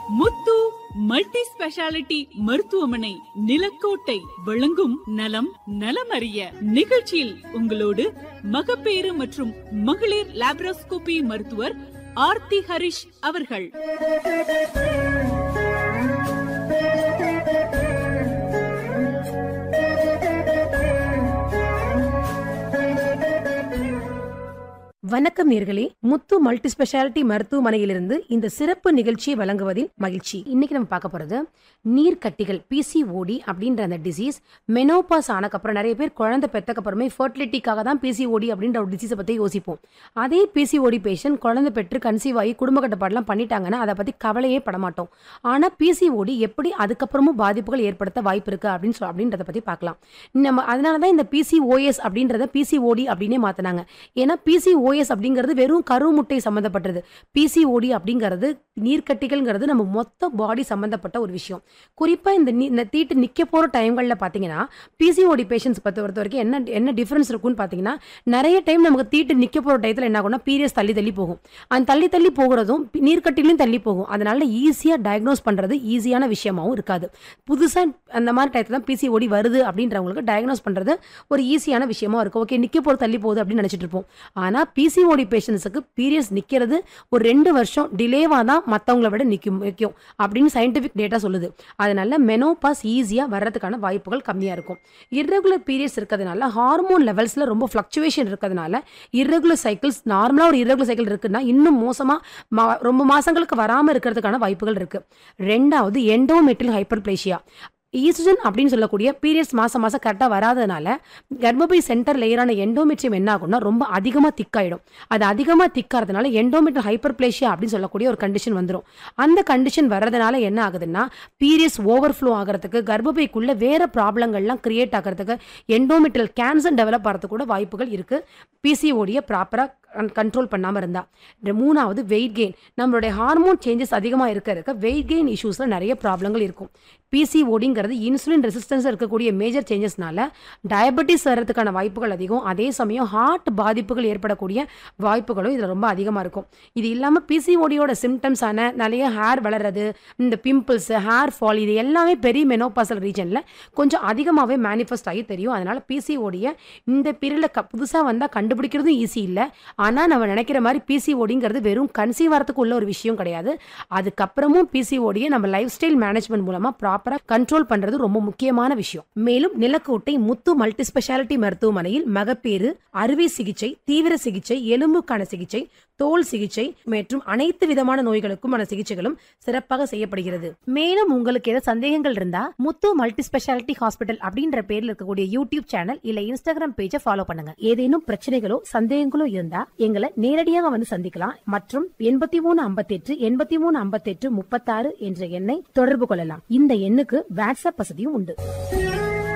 முத்து multi speciality மருத்துவமனை நிலக்கோட்டை வழங்கும் நலம் நலமறிய நிகழ்ச்சியில் உங்களோடு மகப்பேறு மற்றும் மகளிர் லாப்ரோஸ்கோபி மருத்துவர் ஆர்த்தி ஹரிஷ் அவர்கள் வணக்கம் நேர்களே முத்து மல்டி ஸ்பெஷாலிட்டி மருத்துவமனையிலிருந்து இந்த சிறப்பு நிகழ்ச்சியை வழங்குவதில் மகிழ்ச்சி இன்னைக்கு நம்ம பார்க்க போறது நீர்க்கட்டிகள் பிசிஓடி அப்படின்ற அந்த டிசீஸ் மெனோபாஸ் ஆனக்கப்புறம் நிறைய பேர் குழந்தை பெற்றக்கப்புறமே ஃபர்டிலிட்டிக்காக தான் பிசிஓடி அப்படின்ற ஒரு டிசீஸை பற்றி யோசிப்போம் அதே பிசிஓடி பேஷண்ட் குழந்தை பெற்று கன்சீவ் ஆகி குடும்ப கட்டுப்பாடுலாம் பண்ணிட்டாங்கன்னா அதை பற்றி கவலையே பட மாட்டோம் ஆனால் பிசிஓடி எப்படி அதுக்கப்புறமும் பாதிப்புகள் ஏற்படுத்த வாய்ப்பு இருக்கு அப்படின்னு சொல் அப்படின்றத பற்றி பார்க்கலாம் நம்ம அதனால தான் இந்த பிசிஓஎஸ் அப்படின்றத பிசிஓடி அப்படின்னே மாற்றினாங்க ஏன்னா பிசிஓஎஸ் அப்படிங்கிறது வெறும் கருமுட்டை சம்மந்தப்பட்டது பிசிஓடி அப்படிங்கிறது நீர்க்கட்டிகள்ங்கிறது நம்ம மொத்த பாடி சம்மந்தப்பட்ட ஒரு விஷயம் குறிப்பாக இந்த நீ- இந்த தீட்டு நிற்க போகிற டைம்களில் பார்த்தீங்கன்னா பிசிஓடி பேஷண்ட்ஸ் பற்றி பொறுத்த வரைக்கும் என்ன என்ன டிஃப்ரென்ஸ் இருக்குன்னு பார்த்தீங்கன்னா நிறைய டைம் நமக்கு தீட்டு நிற்க போகிற டயத்தில் என்ன ஆகும்னா பீரியஸ் தள்ளி தள்ளி போகும் அந்த தள்ளி தள்ளி போகிறதும் பி- நீர்க்கட்டிலையும் தள்ளி போகும் அதனால ஈஸியாக டயக்னோஸ் பண்ணுறது ஈஸியான விஷயமாவும் இருக்காது புதுசாக அந்த மாதிரி டயத்தில் தான் பிசிஓடி வருது அப்படின்றவங்களுக்கு டயக்னோஸ் பண்ணுறது ஒரு ஈஸியான விஷயமா இருக்கும் ஓகே நிற்க போகிற தள்ளி போகுது அப்படின்னு நினச்சிட்டு இருப்போம் ஆனால் பிசிஓடி பேஷண்ட்ஸுக்கு பீரியட்ஸ் நிற்கிறது ஒரு ரெண்டு வருஷம் டிலேவாக தான் மற்றவங்கள விட நிற்கும் நிற்கும் அப்படின்னு சயின்டிஃபிக் டேட்டா சொல்லுது அதனால மெனோபாஸ் ஈஸியாக வர்றதுக்கான வாய்ப்புகள் கம்மியாக இருக்கும் இர்ரெகுலர் பீரியட்ஸ் இருக்கிறதுனால ஹார்மோன் லெவல்ஸில் ரொம்ப ஃப்ளக்சுவேஷன் இருக்கிறதுனால இர்ரெகுலர் சைக்கிள்ஸ் நார்மலாக ஒரு இர்ரெகுலர் சைக்கிள் இருக்குன்னா இன்னும் மோசமாக ரொம்ப மாதங்களுக்கு வராமல் இருக்கிறதுக்கான வாய்ப்புகள் இருக்குது ரெண்டாவது எண்டோமெட்ரியல் ஹைப்பர்பிளேஷியா ஈஸ்ட்ரஜன் அப்படின்னு சொல்லக்கூடிய பீரியட்ஸ் மாசம் மாசம் கரெக்டாக வராதனால கர்ப்பப்பை சென்டர் லேயரான எண்டோமெட்ரியம் என்ன ஆகும்னா ரொம்ப அதிகமாக திக்காயிடும் அது அதிகமாக திக்காகிறதுனால எண்டோமெட்ரியல் ஹைப்பர்பிளேஷியா அப்படின்னு சொல்லக்கூடிய ஒரு கண்டிஷன் வந்துடும் அந்த கண்டிஷன் வர்றதுனால என்ன ஆகுதுன்னா பீரியட்ஸ் ஓவர்ஃப்ளோ ஆகிறதுக்கு கர்ப்பப்பைக்குள்ள வேற ப்ராப்ளங்கள்லாம் கிரியேட் ஆகிறதுக்கு எண்டோமெட்ரியல் கேன்சர் டெவலப் ஆகிறதுக்கு கூட வாய்ப்புகள் இருக்கு பிசிஓடியை ப்ராப்பராக கண்ட்ரோல் பண்ணாமல் இருந்தா இந்த மூணாவது வெயிட் கெயின் நம்மளுடைய ஹார்மோன் சேஞ்சஸ் அதிகமாக இருக்க இருக்க வெயிட் கெயின் இஷ்யூஸில் நிறைய ப்ராப்ளங்கள் இருக்கும் பிசிஓடிங்கிறது இன்சுலின் ரெசிஸ்டன்ஸ் இருக்கக்கூடிய மேஜர் சேஞ்சஸ்னால டயபெட்டிஸ் வர்றதுக்கான வாய்ப்புகள் அதிகம் அதே சமயம் ஹார்ட் பாதிப்புகள் ஏற்படக்கூடிய வாய்ப்புகளும் இதில் ரொம்ப அதிகமாக இருக்கும் இது இல்லாமல் பிசிஓடியோட சிம்டம்ஸான நிறைய ஹேர் வளர்றது இந்த பிம்பிள்ஸ் ஹேர் ஃபால் இது எல்லாமே பெரிய மெனோபாசல் ரீஜனில் கொஞ்சம் அதிகமாகவே மேனிஃபெஸ்ட் ஆகி தெரியும் அதனால் பிசிஓடியை இந்த பீரியடில் க புதுசாக வந்தால் கண்டுபிடிக்கிறதும் ஈஸி இல்லை ஆனால் நம்ம நினைக்கிற மாதிரி பிசிஓடிங்கிறது வெறும் கன்சீவ் வரத்துக்கு உள்ள ஒரு விஷயம் கிடையாது அதுக்கப்புறமும் பிசிஓடியை நம்ம லைஃப் ஸ்டைல் மேனேஜ்மெண்ட் மூலமாக ப்ராப்பராக கண்ட்ரோல் பண்ணுறது ரொம்ப முக்கியமான விஷயம் மேலும் நிலக்கோட்டை முத்து மல்டி ஸ்பெஷாலிட்டி மருத்துவமனையில் மகப்பேறு அறுவை சிகிச்சை தீவிர சிகிச்சை எலும்புக்கான சிகிச்சை தோல் சிகிச்சை மற்றும் அனைத்து விதமான நோய்களுக்குமான சிகிச்சைகளும் சிறப்பாக செய்யப்படுகிறது மேலும் உங்களுக்கு ஏதாவது சந்தேகங்கள் இருந்தா முத்து மல்டி ஸ்பெஷாலிட்டி ஹாஸ்பிட்டல் அப்படின்ற பேர்ல இருக்கக்கூடிய யூடியூப் சேனல் இல்ல இன்ஸ்டாகிராம் பேஜை ஃபாலோ பண்ணுங்க ஏதேனும் பிரச்சனைகளோ சந்தேகங்களோ இருந்தா எங்களை நேரடியாக வந்து சந்திக்கலாம் மற்றும் எண்பத்தி மூணு ஐம்பத்தெட்டு எண்பத்தி மூணு ஐம்பத்தெட்டு முப்பத்தாறு என்ற எண்ணை தொடர்பு கொள்ளலாம் இந்த எண்ணுக்கு வாட்ஸ்அப் வசதியும் உண்டு